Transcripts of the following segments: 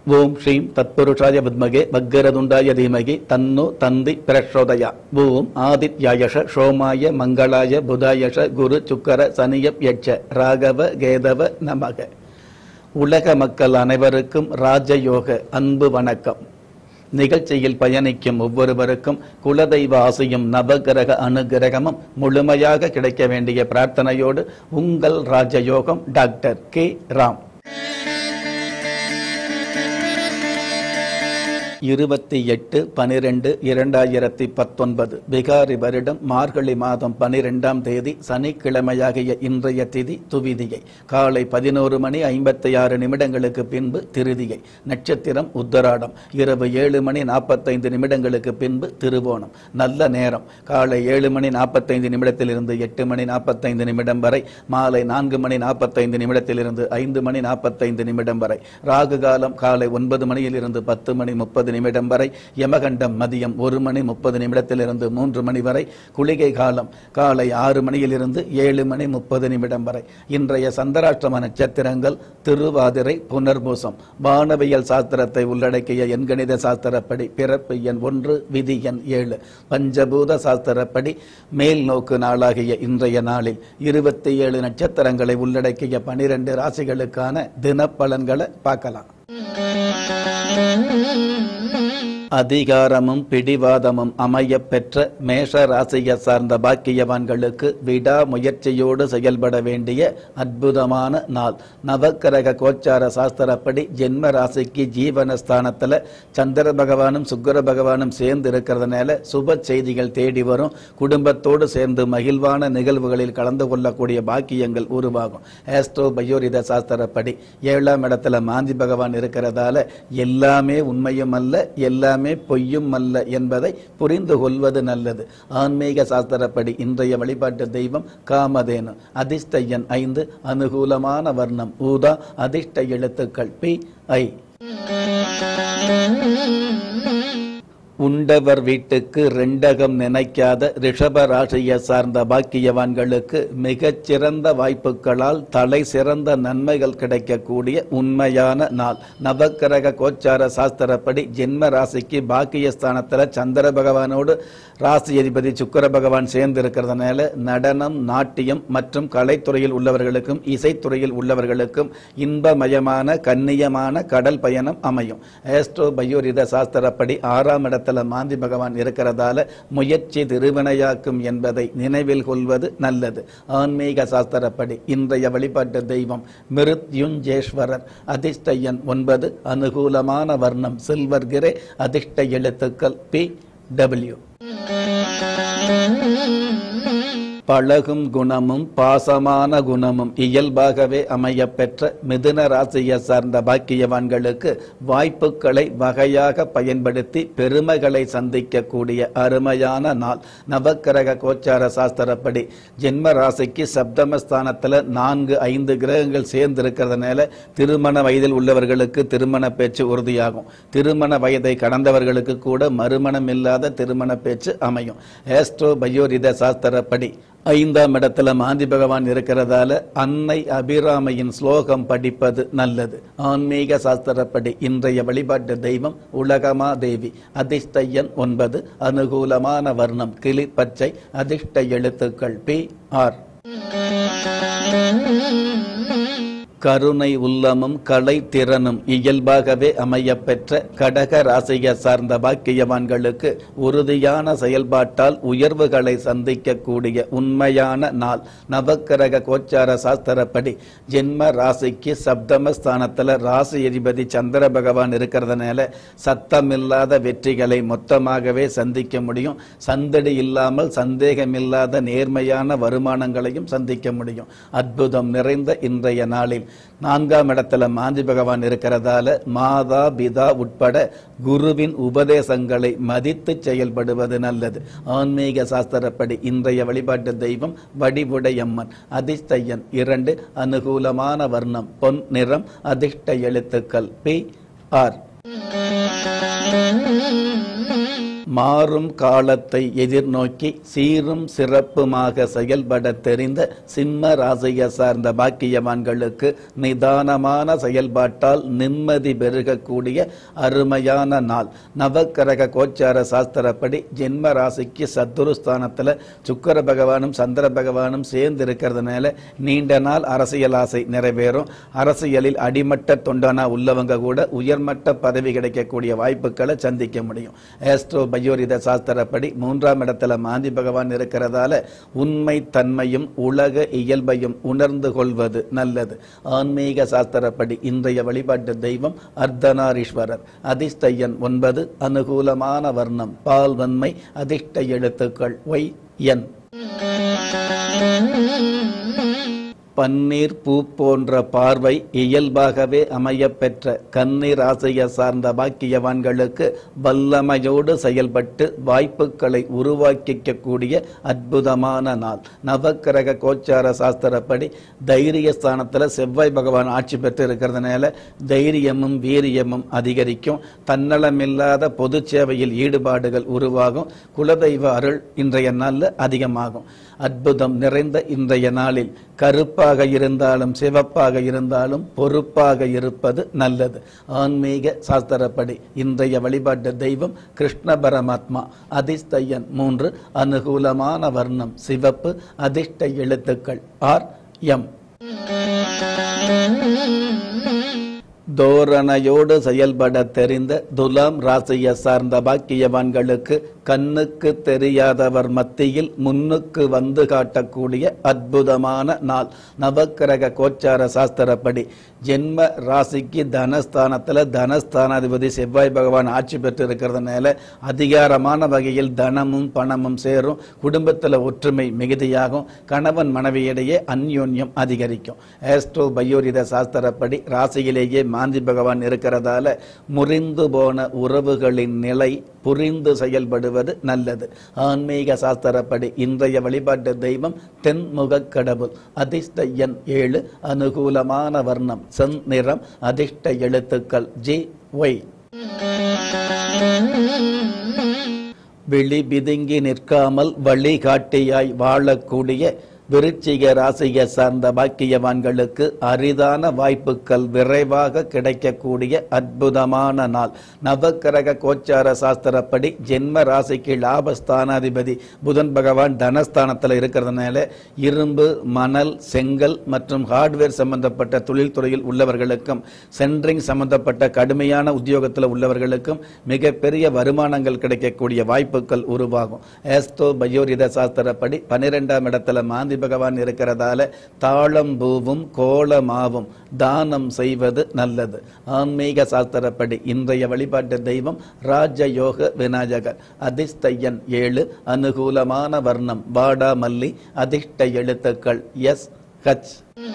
ஓம் ஸ்ரீம் தத்புருஷாய வித்மகே வக்கரதுண்டாய தீமகி தன்னு தந்தி பிரச்சோதயா ஓம் ஆதித்யாயஷ சோமாய மங்களாய புதாயஷ குரு சுக்கர சனியப் யட்ச ராகவ கேதவ நமக உலக மக்கள் அனைவருக்கும் ராஜயோக அன்பு வணக்கம் நிகழ்ச்சியில் பயணிக்கும் ஒவ்வொருவருக்கும் குலதெய்வ ஆசையும் நவகிரக அனுகிரகமும் முழுமையாக கிடைக்க வேண்டிய பிரார்த்தனையோடு உங்கள் ராஜயோகம் டாக்டர் கே ராம் இருபத்தி எட்டு பனிரெண்டு இரண்டாயிரத்தி பத்தொன்பது பிகாரி வருடம் மார்கழி மாதம் பனிரெண்டாம் தேதி சனிக்கிழமையாகிய இன்றைய திதி துவிதியை காலை பதினோரு மணி ஐம்பத்தி ஆறு நிமிடங்களுக்கு பின்பு திருதியை நட்சத்திரம் உத்தராடம் இரவு ஏழு மணி நாற்பத்தைந்து நிமிடங்களுக்கு பின்பு திருவோணம் நல்ல நேரம் காலை ஏழு மணி நாற்பத்தைந்து நிமிடத்திலிருந்து எட்டு மணி நாற்பத்தைந்து நிமிடம் வரை மாலை நான்கு மணி நாற்பத்தைந்து நிமிடத்திலிருந்து ஐந்து மணி நாற்பத்தைந்து நிமிடம் வரை ராகு காலம் காலை ஒன்பது மணியிலிருந்து பத்து மணி முப்பது நிமிடம் வரை யமகண்டம் மதியம் ஒரு மணி முப்பது நிமிடத்திலிருந்து மூன்று மணி வரை குளிகை காலம் காலை ஆறு மணியிலிருந்து ஏழு மணி முப்பது நிமிடம் வரை இன்றைய சந்திராஷ்டம நட்சத்திரங்கள் திருவாதிரை புனர்பூசம் வானவியல் சாஸ்திரத்தை உள்ளடக்கிய எண்கணித சாஸ்திரப்படி பிறப்பு எண் ஒன்று விதி எண் ஏழு பஞ்சபூத சாஸ்திரப்படி மேல் நோக்கு நாளாகிய இன்றைய நாளில் இருபத்தி ஏழு நட்சத்திரங்களை உள்ளடக்கிய பனிரெண்டு ராசிகளுக்கான தினப்பலன்களை பார்க்கலாம் அதிகாரமும் பிடிவாதமும் அமையப் பெற்ற மேஷ ராசியை சார்ந்த பாக்கியவான்களுக்கு விடாமுயற்சியோடு செயல்பட வேண்டிய அற்புதமான நாள் நவக்கிரக கோச்சார சாஸ்திரப்படி ஜென்ம ராசிக்கு ஜீவனஸ்தானத்தில் சந்திர பகவானும் சுக்கர பகவானும் சேர்ந்து இருக்கிறதுனால சுப செய்திகள் தேடி வரும் குடும்பத்தோடு சேர்ந்து மகிழ்வான நிகழ்வுகளில் கலந்து கொள்ளக்கூடிய பாக்கியங்கள் உருவாகும் ஆஸ்ட்ரோ பயோரித சாஸ்திரப்படி ஏழாம் இடத்துல மாந்தி பகவான் இருக்கிறதால எல்லாமே உண்மையும் அல்ல எல்லாமே பொய்யும் அல்ல என்பதை புரிந்து கொள்வது நல்லது ஆன்மீக சாஸ்திரப்படி இன்றைய வழிபாட்டு தெய்வம் காமதேனு அதிர்ஷ்ட எண் ஐந்து அனுகூலமான வர்ணம் ஊதா அதிர்ஷ்ட எழுத்துக்கள் பி ஐ உண்டவர் வீட்டுக்கு ரெண்டகம் நினைக்காத ரிஷப ராசியை சார்ந்த பாக்கியவான்களுக்கு மிகச்சிறந்த வாய்ப்புகளால் தலை சிறந்த நன்மைகள் கிடைக்கக்கூடிய உண்மையான நாள் நவக்கிரக கோச்சார சாஸ்திரப்படி ஜென்ம ராசிக்கு பாக்கியஸ்தானத்தில் சந்திர பகவானோடு ராசி அதிபதி சுக்கர பகவான் சேர்ந்து இருக்கிறதுனால நடனம் நாட்டியம் மற்றும் கலைத்துறையில் உள்ளவர்களுக்கும் இசைத்துறையில் உள்ளவர்களுக்கும் இன்பமயமான கண்ணியமான கடல் பயணம் அமையும் ஆஸ்ட்ரோ பயோரித சாஸ்திரப்படி ஆறாம் இடத்துல மாந்தி பகவான் இருக்கிறதால முயற்சி திருவினையாக்கும் என்பதை நினைவில் கொள்வது நல்லது ஆன்மீக சாஸ்திரப்படி இன்றைய வழிபாட்டு தெய்வம் மிருத்யுஞ்சேஸ்வரர் அதிர்ஷ்ட எண் ஒன்பது அனுகூலமான வர்ணம் சில்வர் கிரே அதிர்ஷ்ட எழுத்துக்கள் பி டபிள்யூ பழகும் குணமும் பாசமான குணமும் இயல்பாகவே அமையப்பெற்ற மிதுன ராசியை சார்ந்த பாக்கியவான்களுக்கு வாய்ப்புகளை வகையாக பயன்படுத்தி பெருமைகளை சந்திக்கக்கூடிய அருமையான நாள் நவக்கிரக கோச்சார சாஸ்திரப்படி ஜென்ம ராசிக்கு சப்தமஸ்தானத்தில் நான்கு ஐந்து கிரகங்கள் சேர்ந்து இருக்கிறதுனால திருமண வயதில் உள்ளவர்களுக்கு திருமண பேச்சு உறுதியாகும் திருமண வயதை கடந்தவர்களுக்கு கூட மறுமணம் இல்லாத திருமண பேச்சு அமையும் ஆஸ்ட்ரோ பயோரித சாஸ்திரப்படி ஐந்தாம் இடத்துல மாந்தி பகவான் இருக்கிறதால அன்னை அபிராமையின் ஸ்லோகம் படிப்பது நல்லது ஆன்மீக சாஸ்திரப்படி இன்றைய வழிபாட்டு தெய்வம் உலகமா தேவி அதிர்ஷ்ட எண் ஒன்பது அனுகூலமான வர்ணம் கிளி பச்சை அதிர்ஷ்ட எழுத்துக்கள் பி ஆர் கருணை உள்ளமும் கலை திறனும் இயல்பாகவே அமையப்பெற்ற கடக ராசியை சார்ந்த பாக்கியவான்களுக்கு உறுதியான செயல்பாட்டால் உயர்வுகளை சந்திக்கக்கூடிய உண்மையான நாள் நவக்கிரக கோச்சார சாஸ்திரப்படி ஜென்ம ராசிக்கு சப்தமஸ்தானத்தில் ராசி அதிபதி சந்திர பகவான் இருக்கிறதுனால சத்தமில்லாத வெற்றிகளை மொத்தமாகவே சந்திக்க முடியும் சந்தடி இல்லாமல் சந்தேகமில்லாத நேர்மையான வருமானங்களையும் சந்திக்க முடியும் அற்புதம் நிறைந்த இன்றைய நாளில் நான்காம் இடத்துல மாந்தி பகவான் இருக்கிறதால மாதா பிதா உட்பட குருவின் உபதேசங்களை மதித்து செயல்படுவது நல்லது ஆன்மீக சாஸ்திரப்படி இன்றைய வழிபாட்டு தெய்வம் வடிவுடையம்மன் அதிர்ஷ்ட எண் இரண்டு அனுகூலமான வர்ணம் பொன் நிறம் அதிர்ஷ்ட எழுத்துக்கள் பி ஆர் மாறும் காலத்தை எதிர்நோக்கி சீரும் சிறப்புமாக செயல்பட தெரிந்த சிம்ம ராசியை சார்ந்த பாக்கியவான்களுக்கு நிதானமான செயல்பாட்டால் நிம்மதி பெருகக்கூடிய அருமையான நாள் நவக்கிரக கோச்சார சாஸ்திரப்படி ஜென்ம ராசிக்கு சத்துருஸ்தானத்தில் சுக்கர பகவானும் சந்திர பகவானும் சேர்ந்து இருக்கிறதுனால நீண்ட நாள் அரசியல் ஆசை நிறைவேறும் அரசியலில் அடிமட்ட தொண்டனா உள்ளவங்க கூட உயர்மட்ட பதவி கிடைக்கக்கூடிய வாய்ப்புகளை சந்திக்க முடியும் ஆஸ்ட்ரோ பயோரித சாஸ்திரப்படி மூன்றாம் இடத்துல மாந்தி பகவான் இருக்கிறதால உண்மை தன்மையும் உலக இயல்பையும் உணர்ந்து கொள்வது நல்லது ஆன்மீக சாஸ்திரப்படி இன்றைய வழிபாட்டு தெய்வம் அர்த்தநாரீஸ்வரர் அதிர்ஷ்டயன் ஒன்பது அனுகூலமான வர்ணம் பால் வன்மை அதிர்ஷ்ட எழுத்துக்கள் ஒய் என் பன்னீர் பூ போன்ற பார்வை இயல்பாகவே அமையப்பெற்ற கண்ணீர் ஆசையை சார்ந்த பாக்கியவான்களுக்கு வல்லமையோடு செயல்பட்டு வாய்ப்புகளை உருவாக்கிக்கக்கூடிய அற்புதமான நாள் நவக்கிரக கோச்சார சாஸ்திரப்படி தைரிய ஸ்தானத்தில் செவ்வாய் பகவான் ஆட்சி பெற்று இருக்கிறதுனால தைரியமும் வீரியமும் அதிகரிக்கும் தன்னலமில்லாத பொது சேவையில் ஈடுபாடுகள் உருவாகும் குலதெய்வ அருள் இன்றைய நாளில் அதிகமாகும் அற்புதம் நிறைந்த இன்றைய நாளில் கருப்பாக இருந்தாலும் சிவப்பாக இருந்தாலும் பொறுப்பாக இருப்பது நல்லது ஆன்மீக சாஸ்திரப்படி இன்றைய வழிபாட்டு தெய்வம் கிருஷ்ண பரமாத்மா அதிர்ஷ்டயன் மூன்று அனுகூலமான வர்ணம் சிவப்பு அதிர்ஷ்ட எழுத்துக்கள் ஆர் எம் தோரணையோடு செயல்பட தெரிந்த துலாம் ராசியை சார்ந்த பாக்கியவான்களுக்கு கண்ணுக்கு தெரியாதவர் மத்தியில் முன்னுக்கு வந்து காட்டக்கூடிய அற்புதமான நாள் நவக்கிரக கோச்சார சாஸ்திரப்படி ஜென்ம ராசிக்கு தனஸ்தானத்தில் தனஸ்தானாதிபதி செவ்வாய் பகவான் ஆட்சி பெற்று இருக்கிறதுனால அதிகாரமான வகையில் தனமும் பணமும் சேரும் குடும்பத்தில் ஒற்றுமை மிகுதியாகும் கணவன் மனைவியிடையே அந்யோன்யம் அதிகரிக்கும் ஆஸ்ட்ரோ பயோரித சாஸ்திரப்படி ராசியிலேயே மாந்தி பகவான் இருக்கிறதால முறிந்து போன உறவுகளின் நிலை புரிந்து செயல்படுவது நல்லது ஆன்மீக சாஸ்திரப்படி இன்றைய வழிபாட்டு தெய்வம் தென்முக கடவுள் அதிர்ஷ்ட எண் ஏழு அனுகூலமான வர்ணம் செந் நிறம் அதிர்ஷ்ட எழுத்துக்கள் ஜி ஒய் விழி பிதுங்கி நிற்காமல் வழிகாட்டியாய் வாழக்கூடிய விருச்சிக ராசியை சார்ந்த பாக்கியவான்களுக்கு அரிதான வாய்ப்புகள் விரைவாக கிடைக்கக்கூடிய அற்புதமான நாள் நவக்கிரக கோச்சார சாஸ்திரப்படி ஜென்ம ராசிக்கு லாபஸ்தானாதிபதி புதன் பகவான் தனஸ்தானத்தில் இருக்கிறதுனால இரும்பு மணல் செங்கல் மற்றும் ஹார்ட்வேர் சம்பந்தப்பட்ட தொழில்துறையில் உள்ளவர்களுக்கும் சென்ட்ரிங் சம்பந்தப்பட்ட கடுமையான உத்தியோகத்தில் உள்ளவர்களுக்கும் மிகப்பெரிய வருமானங்கள் கிடைக்கக்கூடிய வாய்ப்புகள் உருவாகும் ஏஸ்தோ பயோரித சாஸ்திரப்படி பன்னிரெண்டாம் இடத்துல மாந்தி பகவான் இருக்கிறதால தாளம்பூவும் கோலமாவும் தானம் செய்வது நல்லது ஆன்மீக சாஸ்திரப்படி இன்றைய வழிபாட்டு தெய்வம் ராஜயோக விநாயகர் அதிர்ஷ்டயன் ஏழு அனுகூலமான வர்ணம் வாடா மல்லி அதிர்ஷ்ட எழுத்துக்கள் எஸ் ஹச்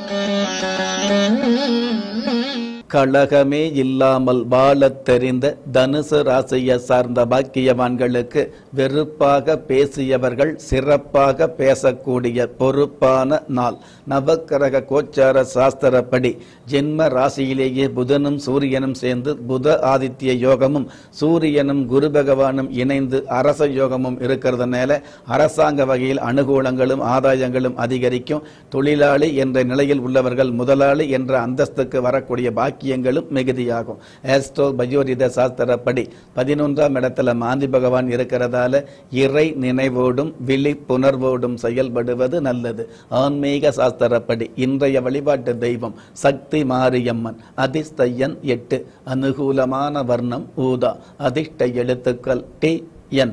கழகமே இல்லாமல் வாழத் தெரிந்த தனுசு ராசியை சார்ந்த பாக்கியவான்களுக்கு வெறுப்பாக பேசியவர்கள் சிறப்பாக பேசக்கூடிய பொறுப்பான நாள் நவக்கிரக கோச்சார சாஸ்திரப்படி ஜென்ம ராசியிலேயே புதனும் சூரியனும் சேர்ந்து புத ஆதித்ய யோகமும் சூரியனும் குரு பகவானும் இணைந்து அரச யோகமும் இருக்கிறதுனால அரசாங்க வகையில் அனுகூலங்களும் ஆதாயங்களும் அதிகரிக்கும் தொழிலாளி என்ற நிலையில் உள்ளவர்கள் முதலாளி என்ற அந்தஸ்துக்கு வரக்கூடிய பாக்கியங்களும் மிகுதியாகும் ஆஸ்ட்ரோ பயோரித சாஸ்திரப்படி பதினொன்றாம் இடத்துல மாந்தி பகவான் இருக்கிறதால இறை நினைவோடும் விழிப்புணர்வோடும் செயல்படுவது நல்லது ஆன்மீக சாஸ்திரப்படி இன்றைய வழிபாட்டு தெய்வம் சக்தி மாரியம்மன் அதிர்ஷ்டயன் எட்டு அனுகூலமான வர்ணம் ஊதா அதிர்ஷ்ட எழுத்துக்கள் டி என்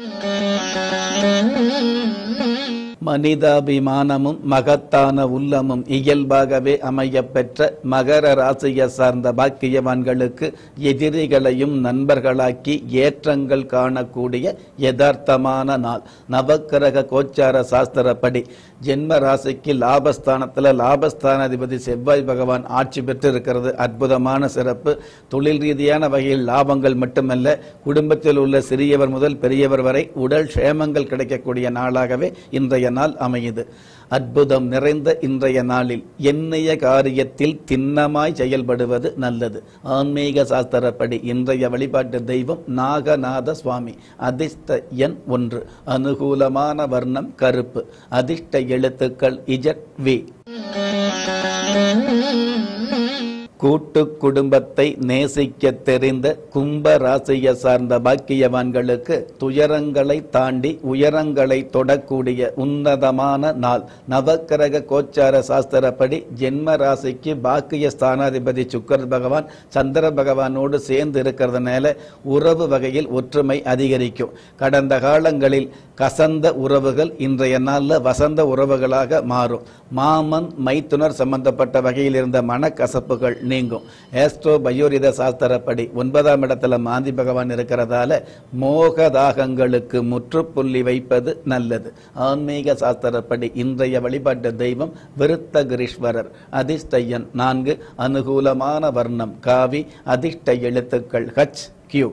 மனிதாபிமானமும் மகத்தான உள்ளமும் இயல்பாகவே அமையப்பெற்ற மகர ராசியை சார்ந்த பாக்கியவான்களுக்கு எதிரிகளையும் நண்பர்களாக்கி ஏற்றங்கள் காணக்கூடிய யதார்த்தமான நாள் நவக்கிரக கோச்சார சாஸ்திரப்படி ஜென்ம ராசிக்கு லாபஸ்தானத்தில் லாபஸ்தானாதிபதி செவ்வாய் பகவான் ஆட்சி பெற்று இருக்கிறது அற்புதமான சிறப்பு தொழில் ரீதியான வகையில் லாபங்கள் மட்டுமல்ல குடும்பத்தில் உள்ள சிறியவர் முதல் பெரியவர் வரை உடல் க்ஷேமங்கள் கிடைக்கக்கூடிய நாளாகவே இன்றைய நாள் அமையுது அற்புதம் நிறைந்த இன்றைய நாளில் எண்ணிய காரியத்தில் திண்ணமாய் செயல்படுவது நல்லது ஆன்மீக சாஸ்திரப்படி இன்றைய வழிபாட்டு தெய்வம் நாகநாத சுவாமி அதிர்ஷ்ட எண் ஒன்று அனுகூலமான வர்ணம் கருப்பு அதிர்ஷ்ட எழுத்துக்கள் இஜட் வி கூட்டு குடும்பத்தை நேசிக்க தெரிந்த கும்ப ராசியை சார்ந்த பாக்கியவான்களுக்கு துயரங்களை தாண்டி உயரங்களை தொடக்கூடிய உன்னதமான நாள் நவக்கிரக கோச்சார சாஸ்திரப்படி ஜென்ம ராசிக்கு பாக்கிய ஸ்தானாதிபதி சுக்கர பகவான் சந்திர பகவானோடு சேர்ந்து இருக்கிறதுனால உறவு வகையில் ஒற்றுமை அதிகரிக்கும் கடந்த காலங்களில் கசந்த உறவுகள் இன்றைய நாளில் வசந்த உறவுகளாக மாறும் மாமன் மைத்துனர் சம்பந்தப்பட்ட வகையில் இருந்த மனக்கசப்புகள் நீங்கும் ஏஸ்ட்ரோ பயோரித சாஸ்திரப்படி ஒன்பதாம் இடத்துல மாந்தி பகவான் இருக்கிறதால மோகதாகங்களுக்கு முற்றுப்புள்ளி வைப்பது நல்லது ஆன்மீக சாஸ்திரப்படி இன்றைய வழிபாட்டு தெய்வம் விருத்தகிரீஸ்வரர் அதிர்ஷ்டயன் நான்கு அனுகூலமான வர்ணம் காவி அதிர்ஷ்ட எழுத்துக்கள் ஹச் கியூ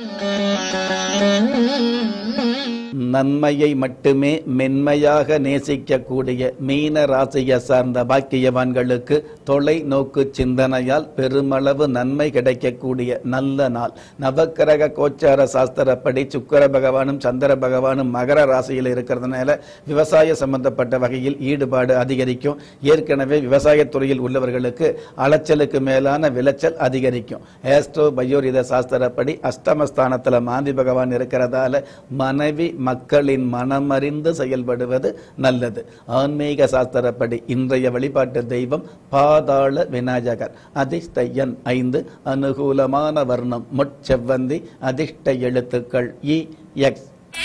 நன்மையை மட்டுமே மென்மையாக நேசிக்கக்கூடிய மீன ராசியை சார்ந்த பாக்கியவான்களுக்கு தொலைநோக்கு சிந்தனையால் பெருமளவு நன்மை கிடைக்கக்கூடிய நல்ல நாள் நவக்கிரக கோச்சார சாஸ்திரப்படி சுக்கர பகவானும் சந்திர பகவானும் மகர ராசியில் இருக்கிறதுனால விவசாய சம்பந்தப்பட்ட வகையில் ஈடுபாடு அதிகரிக்கும் ஏற்கனவே விவசாயத்துறையில் உள்ளவர்களுக்கு அலைச்சலுக்கு மேலான விளைச்சல் அதிகரிக்கும் ஏஸ்ட்ரோ பயோரித சாஸ்திரப்படி அஷ்டமஸ்தானத்தில் மாந்தி பகவான் இருக்கிறதால மனைவி மக்களின் மனமறிந்து செயல்படுவது நல்லது ஆன்மீக சாஸ்திரப்படி இன்றைய வழிபாட்டு தெய்வம் பாதாள விநாயகர் அதிர்ஷ்ட எண் ஐந்து அனுகூலமான வர்ணம் முட்செவ்வந்தி அதிர்ஷ்ட எழுத்துக்கள் இ எக்ஸ்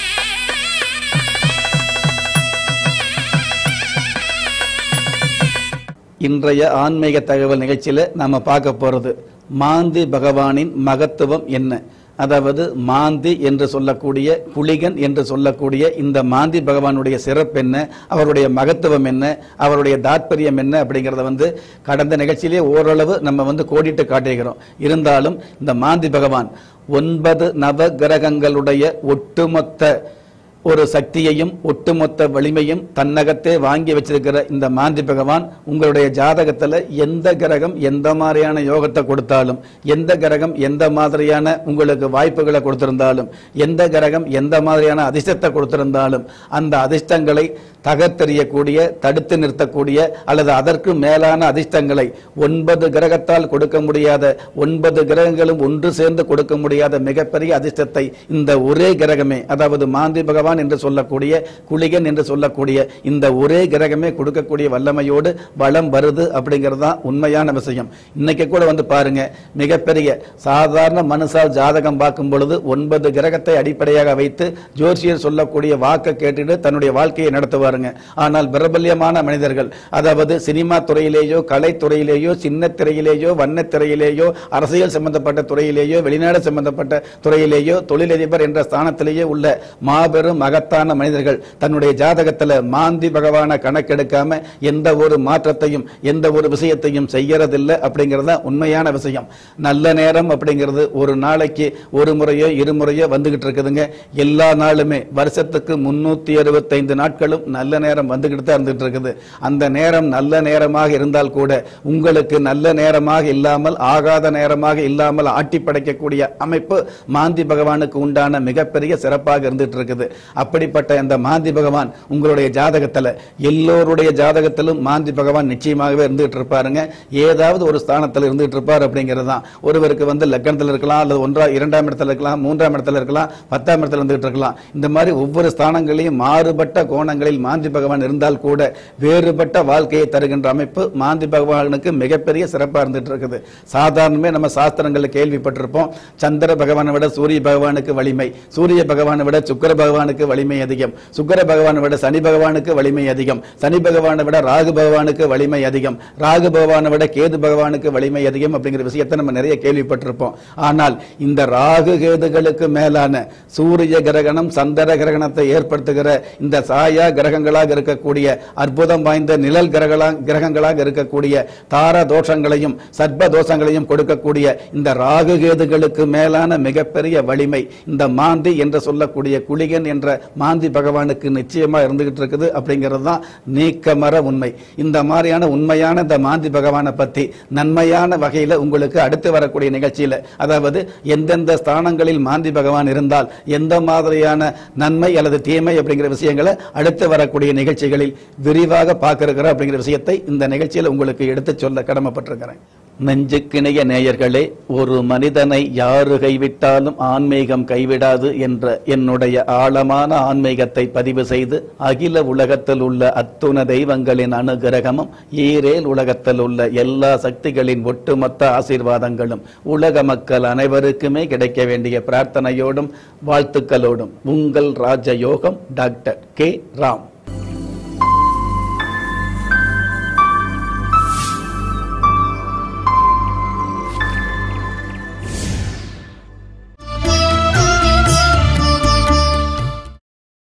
இன்றைய ஆன்மீக தகவல் நிகழ்ச்சியில நாம பார்க்க போறது மாந்தி பகவானின் மகத்துவம் என்ன அதாவது மாந்தி என்று சொல்லக்கூடிய புலிகன் என்று சொல்லக்கூடிய இந்த மாந்தி பகவானுடைய சிறப்பு என்ன அவருடைய மகத்துவம் என்ன அவருடைய தாத்பரியம் என்ன அப்படிங்கிறத வந்து கடந்த நிகழ்ச்சியிலே ஓரளவு நம்ம வந்து கோடிட்டு காட்டியிருக்கிறோம் இருந்தாலும் இந்த மாந்தி பகவான் ஒன்பது நவ கிரகங்களுடைய ஒட்டுமொத்த ஒரு சக்தியையும் ஒட்டுமொத்த வலிமையும் தன்னகத்தே வாங்கி வச்சிருக்கிற இந்த மாந்தி பகவான் உங்களுடைய ஜாதகத்துல எந்த கிரகம் எந்த மாதிரியான யோகத்தை கொடுத்தாலும் எந்த கிரகம் எந்த மாதிரியான உங்களுக்கு வாய்ப்புகளை கொடுத்திருந்தாலும் எந்த கிரகம் எந்த மாதிரியான அதிர்ஷ்டத்தை கொடுத்திருந்தாலும் அந்த அதிர்ஷ்டங்களை தகர்த்தெறியக்கூடிய தடுத்து நிறுத்தக்கூடிய அல்லது அதற்கு மேலான அதிர்ஷ்டங்களை ஒன்பது கிரகத்தால் கொடுக்க முடியாத ஒன்பது கிரகங்களும் ஒன்று சேர்ந்து கொடுக்க முடியாத மிகப்பெரிய அதிர்ஷ்டத்தை இந்த ஒரே கிரகமே அதாவது மாந்தி பகவான் என்று சொல்லக்கூடிய குளிகன் என்று சொல்லக்கூடிய இந்த ஒரே கிரகமே கொடுக்கக்கூடிய வல்லமையோடு வளம் வருது அப்படிங்கிறது தான் உண்மையான விஷயம் இன்னைக்கு கூட வந்து பாருங்க மிகப்பெரிய சாதாரண மனுஷால் ஜாதகம் பார்க்கும் பொழுது ஒன்பது கிரகத்தை அடிப்படையாக வைத்து ஜோசியர் சொல்லக்கூடிய வாக்கை கேட்டுட்டு தன்னுடைய வாழ்க்கையை நடத்துவாருங்க ஆனால் பிரபல்யமான மனிதர்கள் அதாவது சினிமா துறையிலேயோ கலைத்துறையிலேயோ சின்ன திரையிலேயோ வண்ணத் திரையிலேயோ அரசியல் சம்பந்தப்பட்ட துறையிலேயோ வெளிநாடு சம்பந்தப்பட்ட துறையிலேயோ தொழிலதிபர் என்ற ஸ்தானத்திலேயே உள்ள மாபெரும் மகத்தான மனிதர்கள் தன்னுடைய ஜாதகத்துல மாந்தி பகவான கணக்கெடுக்காம எந்த ஒரு மாற்றத்தையும் எந்த ஒரு விஷயத்தையும் செய்யறதில்லை அப்படிங்கிறது தான் உண்மையான விஷயம் நல்ல நேரம் அப்படிங்கிறது ஒரு நாளைக்கு ஒரு முறையோ இருமுறையோ வந்துகிட்டு இருக்குதுங்க எல்லா நாளுமே வருஷத்துக்கு முன்னூத்தி அறுபத்தைந்து நாட்களும் நல்ல நேரம் வந்துகிட்டு தான் இருந்துட்டு இருக்குது அந்த நேரம் நல்ல நேரமாக இருந்தால் கூட உங்களுக்கு நல்ல நேரமாக இல்லாமல் ஆகாத நேரமாக இல்லாமல் ஆட்டி படைக்கக்கூடிய அமைப்பு மாந்தி பகவானுக்கு உண்டான மிகப்பெரிய சிறப்பாக இருந்துட்டு இருக்குது அப்படிப்பட்ட இந்த மாந்தி பகவான் உங்களுடைய ஜாதகத்துல எல்லோருடைய ஜாதகத்திலும் மாந்தி பகவான் நிச்சயமாகவே இருந்துகிட்டு இருப்பாருங்க ஏதாவது ஒரு ஸ்தானத்தில் இருந்துகிட்டு இருப்பார் அப்படிங்கிறது தான் ஒருவருக்கு வந்து லக்கணத்தில் இருக்கலாம் அல்லது ஒன்றா இரண்டாம் இடத்துல இருக்கலாம் மூன்றாம் இடத்துல இருக்கலாம் பத்தாம் இடத்துல இருந்துகிட்டு இருக்கலாம் இந்த மாதிரி ஒவ்வொரு ஸ்தானங்களையும் மாறுபட்ட கோணங்களில் மாந்தி பகவான் இருந்தால் கூட வேறுபட்ட வாழ்க்கையை தருகின்ற அமைப்பு மாந்தி பகவானுக்கு மிகப்பெரிய சிறப்பாக இருந்துட்டு இருக்குது சாதாரணமே நம்ம சாஸ்திரங்களில் கேள்விப்பட்டிருப்போம் சந்திர பகவானை விட சூரிய பகவானுக்கு வலிமை சூரிய பகவானை விட சுக்கிர பகவானுக்கு வலிமை அதிகம் சுக்கிர பகவானை விட சனி பகவானுக்கு வலிமை அதிகம் சனி பகவானை விட ராகு பகவானுக்கு வலிமை அதிகம் ராகு பகவானை விட கேது பகவானுக்கு வலிமை அதிகம் அப்படிங்கிற விஷயத்தை நம்ம நிறைய கேள்விப்பட்டிருப்போம் ஆனால் இந்த ராகு கேதுகளுக்கு மேலான சூரிய கிரகணம் சந்திர கிரகணத்தை ஏற்படுத்துகிற இந்த சாயா கிரகங்களாக இருக்கக்கூடிய அற்புதம் வாய்ந்த நிழல் கிரகங்களா கிரகங்களாக இருக்கக்கூடிய தார தோஷங்களையும் சர்ப்ப தோஷங்களையும் கொடுக்கக்கூடிய இந்த ராகு கேதுகளுக்கு மேலான மிகப்பெரிய வலிமை இந்த மாந்தி என்று சொல்லக்கூடிய குளிகன் என்ற இருக்கின்ற மாந்தி பகவானுக்கு நிச்சயமா இருந்துகிட்டு இருக்குது அப்படிங்கிறது தான் நீக்கமர உண்மை இந்த மாதிரியான உண்மையான இந்த மாந்தி பகவானை பத்தி நன்மையான வகையில உங்களுக்கு அடுத்து வரக்கூடிய நிகழ்ச்சியில அதாவது எந்தெந்த ஸ்தானங்களில் மாந்தி பகவான் இருந்தால் எந்த மாதிரியான நன்மை அல்லது தீமை அப்படிங்கிற விஷயங்களை அடுத்து வரக்கூடிய நிகழ்ச்சிகளில் விரிவாக பார்க்க இருக்கிறோம் அப்படிங்கிற விஷயத்தை இந்த நிகழ்ச்சியில் உங்களுக்கு எடுத்து சொல்ல கடமைப்பட்டிருக்கிறேன் நெஞ்சுக்கிணைய நேயர்களே ஒரு மனிதனை யாரு கைவிட்டாலும் ஆன்மீகம் கைவிடாது என்ற என்னுடைய ஆழமான ஆன்மீகத்தை பதிவு செய்து அகில உலகத்தில் உள்ள அத்துண தெய்வங்களின் அனுகிரகமும் ஈரேல் உலகத்தில் உள்ள எல்லா சக்திகளின் ஒட்டுமொத்த ஆசீர்வாதங்களும் உலக மக்கள் அனைவருக்குமே கிடைக்க வேண்டிய பிரார்த்தனையோடும் வாழ்த்துக்களோடும் உங்கள் ராஜயோகம் டாக்டர் கே ராம்